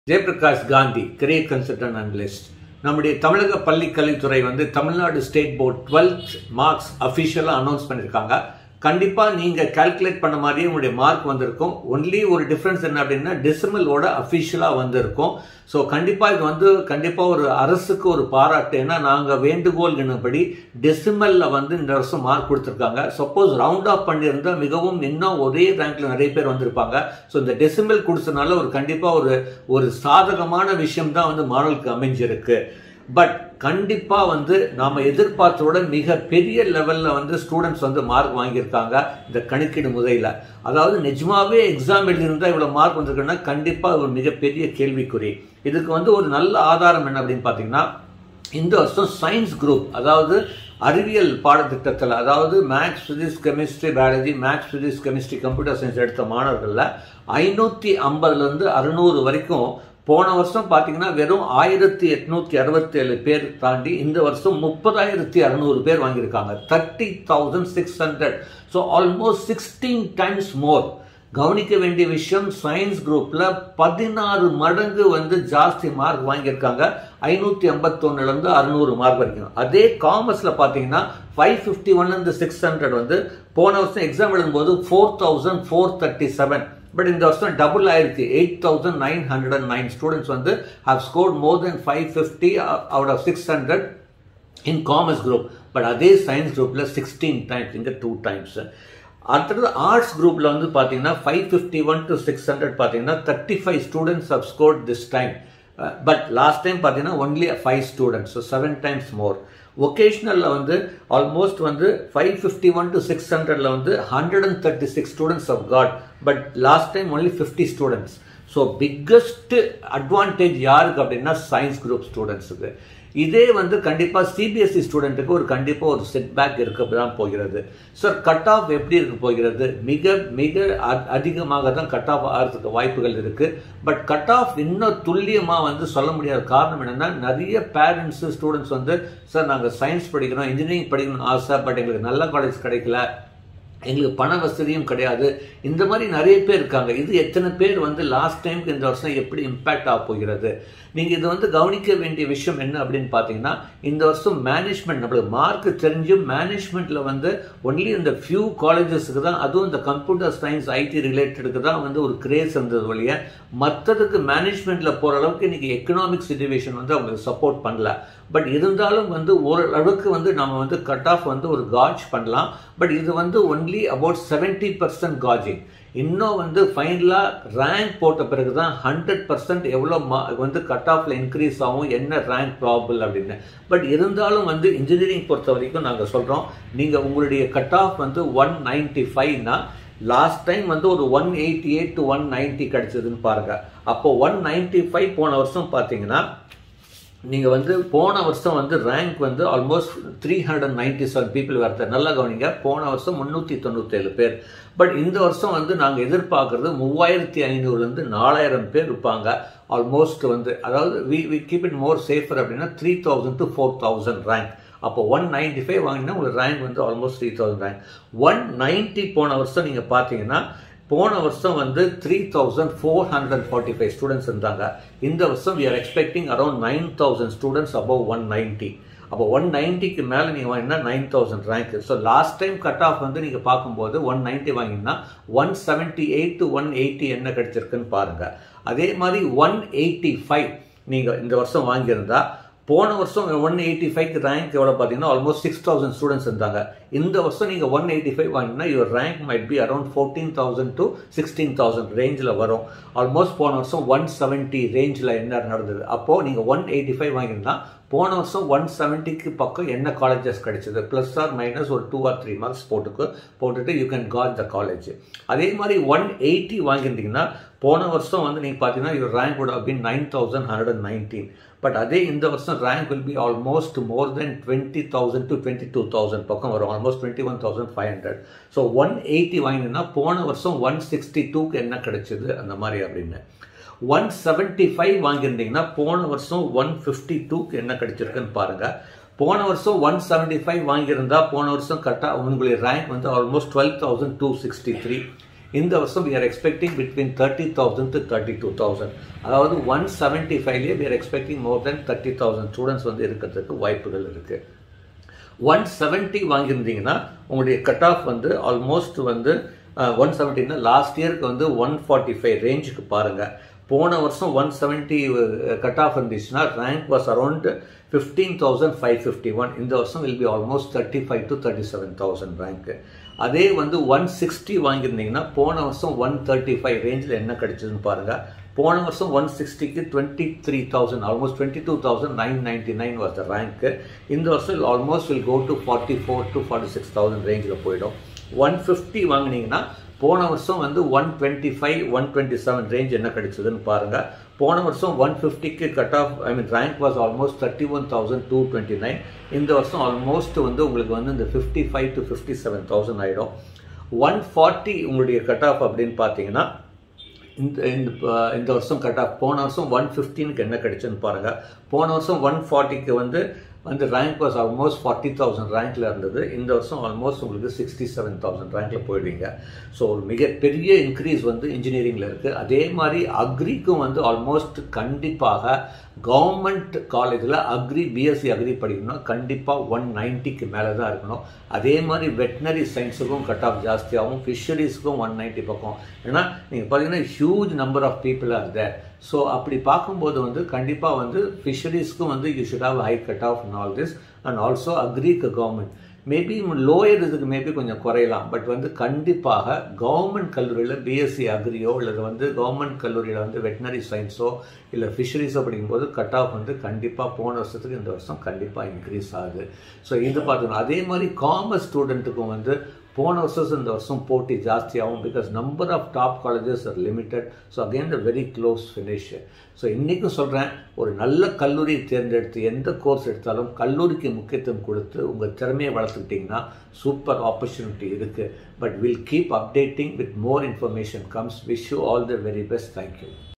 Jayaprakash Gandhi career consultant analyst நம்முடைய தமிழக பள்ளி கல்வித்துறை வந்து Tamil Nadu state board twelfth marks அஃபிஷியலாக அனௌன்ஸ் பண்ணியிருக்காங்க கண்டிப்பாக நீங்கள் கால்குலேட் பண்ண மாதிரியே உங்களுடைய மார்க் வந்திருக்கும் ஒன்லி ஒரு டிஃப்ரென்ஸ் என்ன அப்படின்னா டெசிமலோட அஃபிஷியலாக வந்திருக்கும் ஸோ கண்டிப்பாக இது வந்து கண்டிப்பாக ஒரு அரசுக்கு ஒரு பாராட்டு ஏன்னா நாங்கள் வேண்டுகோள்கினபடி டெசிமலில் வந்து இந்த வருஷம் மார்க் கொடுத்துருக்காங்க சப்போஸ் ரவுண்ட் ஆஃப் பண்ணியிருந்தால் மிகவும் இன்னும் ஒரே ரேங்க்ல நிறைய பேர் வந்திருப்பாங்க ஸோ இந்த டெசிமல் கொடுத்தனால ஒரு கண்டிப்பாக ஒரு ஒரு சாதகமான விஷயம் தான் வந்து மாணவர்களுக்கு அமைஞ்சிருக்கு பட் கண்டிப்பாக வந்து நாம் எதிர்பார்த்தோட மிக பெரிய லெவலில் வந்து ஸ்டூடெண்ட்ஸ் வந்து மார்க் வாங்கியிருக்காங்க இந்த கணக்கீடு முறையில் அதாவது நிஜமாவே எக்ஸாம் எழுதியிருந்தால் இவ்வளோ மார்க் வந்திருக்குன்னா கண்டிப்பாக ஒரு மிகப்பெரிய கேள்விக்குறி இதுக்கு வந்து ஒரு நல்ல ஆதாரம் என்ன அப்படின்னு பார்த்தீங்கன்னா இந்த வருஷம் சயின்ஸ் குரூப் அதாவது அறிவியல் பாடத்திட்டத்தில் அதாவது maths physics chemistry biology maths physics chemistry computer science எடுத்த மாணவர்களில் ஐநூற்றி ஐம்பதுலேருந்து அறுநூறு வரைக்கும் போன வருஷம் பார்த்தீங்கன்னா வெறும் ஆயிரத்தி எட்நூத்தி அறுபத்தி ஏழு பேர் தாண்டி இந்த வருஷம் முப்பதாயிரத்தி அறுநூறு பேர் வாங்கியிருக்காங்க thirty thousand six hundred so almost sixteen times more கவனிக்க வேண்டிய விஷயம் சயின்ஸ் குரூப்ல பதினாறு மடங்கு வந்து ஜாஸ்தி மார்க் வாங்கியிருக்காங்க ஐநூத்தி ஐம்பத்தொன்னுல இருந்து அறுநூறு மார்க் வரைக்கும் அதே காமர்ஸ்ல பாத்தீங்கன்னா ஃபைவ் ஃபிஃப்டி ஒன்ல இருந்து சிக்ஸ் ஹண்ட்ரட் வந்து போன வருஷம் எக்ஸாம் எழுதும்போது four thousand four thirty seven but இந்த வருஷம் டபுள் ஆயிருக்கு eight thousand nine hundred and nine students வந்து have scored more than five fifty out of six hundred in commerce group but அதே science குரூப்ல சிக்ஸ்டீன் டைம்ஸ் இங்கே two times அடுத்தது arts குரூப்ல வந்து பார்த்தீங்கன்னா five fifty one to six hundred பார்த்தீங்கன்னா thirty five students have scored this time but last time பார்த்தீங்கன்னா only five students so seven times more ஒகேஷ்னலில் வந்து ஆல்மோஸ்ட் வந்து five fifty one to six ஹண்ட்ரட்ல வந்து hundred and thirty six students have got but last time only fifty students so biggest advantage யாருக்கு அப்படின்னா science group ஸ்டூடெண்ட்ஸுக்கு இதே வந்து கண்டிப்பாக சிபிஎஸ்சி ஸ்டூடெண்ட்டுக்கு ஒரு கண்டிப்பாக ஒரு செட் பேக் இருக்க தான் போகிறது சார் கட் ஆஃப் எப்படி இருக்க போகிறது மிக மிக அதிகமாக தான் கட் ஆஃப் ஆகிறதுக்கு வாய்ப்புகள் இருக்குது பட் கட் ஆஃப் இன்னும் துல்லியமாக வந்து சொல்ல முடியாத காரணம் என்னென்னா நிறைய பேரண்ட்ஸு ஸ்டூடெண்ட்ஸ் வந்து சார் நாங்கள் சயின்ஸ் படிக்கணும் இன்ஜினியரிங் படிக்கணும்னு ஆசை பட் எங்களுக்கு நல்ல காலேஜ் கிடைக்கல எங்களுக்கு பண வசதியும் கிடையாது இந்த மாதிரி நிறைய பேர் இருக்காங்க இது எத்தனை பேர் வந்து லாஸ்ட் டைமுக்கு இந்த வருஷம் எப்படி இம்பேக்ட் ஆக போகிறது நீங்கள் இது வந்து கவனிக்க வேண்டிய விஷயம் என்ன அப்படின்னு பார்த்தீங்கன்னா இந்த வருஷம் மேனேஜ்மெண்ட் நம்மளுக்கு மார்க் தெரிஞ்சும் மேனேஜ்மெண்ட்டில் வந்து ஒன்லி இந்த ஃபியூ காலேஜஸுக்கு தான் அதுவும் இந்த கம்ப்யூட்டர் சயின்ஸ் ஐடி ரிலேட்டடுக்கு தான் வந்து ஒரு கிரேஸ் இருந்தது வழிய மற்றதுக்கு மேனேஜ்மெண்ட்டில் போகிற அளவுக்கு இன்னைக்கு எக்கனாமிக் சுச்சுவேஷன் வந்து அவங்களுக்கு சப்போர்ட் பண்ணல பட் இருந்தாலும் வந்து ஓரளவுக்கு வந்து நம்ம வந்து கட் ஆஃப் வந்து ஒரு காஜ் பண்ணலாம் பட் இது வந்து ஒன்லி அபவுட் செவன்டி பர்சன்ட் காஜிங் இன்னும் வந்து ஃபைனலாக ரேங்க் போட்ட பிறகு தான் ஹண்ட்ரட் பர்சன்ட் எவ்வளோ மா வந்து கட் ஆஃபில் இன்க்ரீஸ் ஆகும் என்ன ரேங்க் ப்ராபல் அப்படின்னு பட் இருந்தாலும் வந்து இன்ஜினியரிங் பொறுத்த வரைக்கும் நாங்கள் சொல்கிறோம் நீங்கள் உங்களுடைய கட் ஆஃப் வந்து ஒன் நைன்டி ஃபைவ்னா லாஸ்ட் டைம் வந்து ஒரு one eighty eight to one ninety கிடச்சதுன்னு பாருங்க அப்போ ஒன் நைன்டி ஃபைவ் போன வருஷம் பார்த்தீங்கன்னா நீங்கள் வந்து போன வருஷம் வந்து ரேங்க் வந்து almost three hundred ninety seven people வரது நல்லா கவனிங்க போன வருஷம் முந்நூற்றி தொண்ணூற்றேழு பேர் பட் இந்த வருஷம் வந்து நாங்கள் எதிர்பார்க்குறது மூவாயிரத்தி ஐநூறுலேருந்து நாலாயிரம் பேர் இருப்பாங்க ஆல்மோஸ்ட் வந்து அதாவது we we keep it more safer அப்படின்னா three thousand to four thousand rank அப்போ ஒன் நைன்டி ஃபைவ் வாங்கினா உங்களுக்கு ரேங்க் வந்து almost three thousand rank one ninety போன வருஷம் நீங்கள் பார்த்தீங்கன்னா போன வருஷம் வந்து three thousand four hundred forty five students இருந்தாங்க இந்த வருஷம் we are expecting around nine thousand students above one ninety அப்போ ஒன் நைன்ட்டிக்கு மேலே நீங்கள் வாங்கினா nine thousand rank so last time cut off வந்து நீங்கள் பார்க்கும்போது ஒன் நைன்ட்டி வாங்கினா one seventy eight to one eighty என்ன கிடைச்சிருக்குன்னு பாருங்கள் அதே மாதிரி ஒன் எயிட்டி ஃபைவ் நீங்கள் இந்த வருஷம் வாங்கியிருந்தா போன வருஷம் ஒன் எயிட்டி ஃபைவ் ரேங்க் எவ்வளோ பார்த்தீங்கன்னா ஆல்மோஸ்ட் சிக்ஸ் தௌசண்ட் ஸ்டூடெண்ட்ஸ் இருந்தாங்க இந்த வருஷம் நீங்கள் ஒன் எயிட்டி ஃபைவ் வாங்கினா your rank might be around fourteen thousand to sixteen thousand ரேஞ்சில் வரும் ஆல்மோஸ்ட் போன வருஷம் ஒன் செவன்ட்டி ரேஞ்சில் என்ன நடந்தது அப்போது நீங்கள் ஒன் எயிட்டி ஃபைவ் வாங்கியிருந்தா போன வருஷம் ஒன் செவன்ட்டிக்கு பக்கம் என்ன காலேஜஸ் கிடைச்சது ப்ளஸ் ஆர் மைனஸ் ஒரு டூ ஆர் த்ரீ மார்க்ஸ் போட்டுக்கு போட்டுட்டு you can got the college அதே மாதிரி ஒன் எயிட்டி வாங்கியிருந்தீங்கன்னா போன வருஷம் வந்து நீங்கள் பார்த்தீங்கன்னா your rank would have been nine thousand hundred and nineteen but அதே இந்த வருஷம் rank will be almost more than twenty thousand to twenty two thousand பக்கம் வரும் almost twenty one thousand five hundred so one eighty வாங்கினா போன வருஷம் one sixty டூக்கு என்ன கிடைச்சது அந்த மாதிரி அப்படின்னு ஒன் செவன்ட்டி ஃபைவ் வாங்கியிருந்தீங்கன்னா போன வருஷம் ஒன் ஃபிஃப்டி டூக்கு என்ன கிடைச்சிருக்குன்னு பாருங்கள் போன வருஷம் ஒன் செவன்ட்டி ஃபைவ் வாங்கியிருந்தா போன வருஷம் கரெக்டாக உங்களுடைய ரேங்க் வந்து almost twelve thousand two sixty three இந்த வருஷம் we are expecting between thirty thousand to thirty two thousand அதாவது ஒன் செவன்ட்டி ஃபைவ்லேயே we are expecting more than thirty thousand students வந்து இருக்கிறதுக்கு வாய்ப்புகள் இருக்குது ஒன் செவன்ட்டி வாங்கியிருந்தீங்கன்னா உங்களுடைய கட் ஆஃப் வந்து ஆல்மோஸ்ட் வந்து ஒன் செவன்ட்டின்னா லாஸ்ட் இயருக்கு வந்து ஒன் ஃபார்ட்டி ஃபைவ் ரேஞ்சுக்கு பாருங்கள் போன வருஷம் ஒன் செவன்ட்டி கட் ஆஃப் இருந்துச்சுன்னா rank was around fifteen thousand five fifty one இந்த வருஷம் will be almost thirty five to thirty seven thousand ரேங்க்கு அதே வந்து ஒன் சிக்ஸ்டி வாங்கியிருந்தீங்கன்னா போன வருஷம் ஒன் தேர்ட்டி ஃபைவ் ரேஞ்சில் என்ன கிடைச்சதுன்னு பாருங்கள் போன வருஷம் ஒன் சிக்ஸ்டிக்கு twenty three thousand almost twenty two thousand nine ninety nine was the ரேங்க்கு இந்த வருஷம் almost will go to forty four to forty six thousand ரேஞ்சில் போயிடும் ஒன் ஃபிஃப்டி வாங்கினீங்கன்னா போன வருஷம் வந்து one twenty five one twenty seven range என்ன கிடைச்சதுன்னு பாருங்கள் போன வருஷம் ஒன் ஃபிஃப்டிக்கு cut off I mean rank was almost thirty one thousand two twenty nine இந்த வருஷம் ஆல்மோஸ்ட் வந்து உங்களுக்கு வந்து இந்த fifty five to fifty seven thousand ஆகிடும் ஒன் ஃபார்ட்டி உங்களுடைய கட் ஆஃப் அப்படின்னு பார்த்தீங்கன்னா இந்த இந்த இந்த வருஷம் கட் ஆஃப் போன வருஷம் ஒன் ஃபிஃப்டீனுக்கு என்ன கிடைச்சுன்னு பாருங்கள் போன வருஷம் ஒன் ஃபார்ட்டிக்கு வந்து வந்து rank was almost forty thousand ரேங்க்கில் இருந்தது இந்த வருஷம் ஆல்மோஸ்ட் உங்களுக்கு சிக்ஸ்டி செவன் தௌசண்ட் ரேங்க்கில் போயிடுவீங்க ஸோ ஒரு மிகப்பெரிய இன்க்ரீஸ் வந்து இன்ஜினியரிங்கில் இருக்குது அதே மாதிரி அக்ரிக்கும் வந்து ஆல்மோஸ்ட் கண்டிப்பாக கவர்மெண்ட் காலேஜில் அக்ரி பிஎஸ்சி அக்ரி படிக்கணும்னா கண்டிப்பாக ஒன் நைன்ட்டிக்கு மேலே தான் இருக்கணும் அதே மாதிரி வெட்டினரி சயின்ஸுக்கும் கட் ஆஃப் ஜாஸ்தியாகும் ஃபிஷரிஸுக்கும் ஒன் நைன்ட்டி பக்கம் ஏன்னா நீங்கள் பார்த்தீங்கன்னா huge number of people are there so அப்படி பார்க்கும்போது வந்து கண்டிப்பாக வந்து ஃபிஷரிஸ்க்கும் வந்து you should have high cut off in all this and also அக்ரிக்கு கவர்மெண்ட் மேபி லோயர் இதுக்கு மேபி கொஞ்சம் குறையலாம் பட் வந்து கண்டிப்பாக கவர்மெண்ட் கல்லூரியில் பிஎஸ்சி அக்ரியோ இல்லை வந்து கவர்மெண்ட் கல்லூரியில் வந்து வெட்டினரி சயின்ஸோ இல்லை ஃபிஷரிஸோ படிக்கும்போது கட் ஆஃப் வந்து கண்டிப்பாக போன வருஷத்துக்கு இந்த வருஷம் கண்டிப்பாக இன்க்ரீஸ் ஆகுது ஸோ இது பார்த்துக்கணும் அதே மாதிரி காமர்ஸ் ஸ்டூடெண்ட்டுக்கும் வந்து போன வருஷம் இந்த வருஷம் போட்டி ஜாஸ்தியாகும் because number of top colleges are limited so again the very close finish so இன்றைக்கும் சொல்கிறேன் ஒரு நல்ல கல்லூரி தேர்ந்தெடுத்து எந்த கோர்ஸ் எடுத்தாலும் கல்லூரிக்கு முக்கியத்துவம் கொடுத்து உங்கள் திறமையை வளர்த்துக்கிட்டிங்கன்னா சூப்பர் ஆப்பர்ச்சுனிட்டி இருக்குது but will keep updating with more information comes wish you all the very best thank you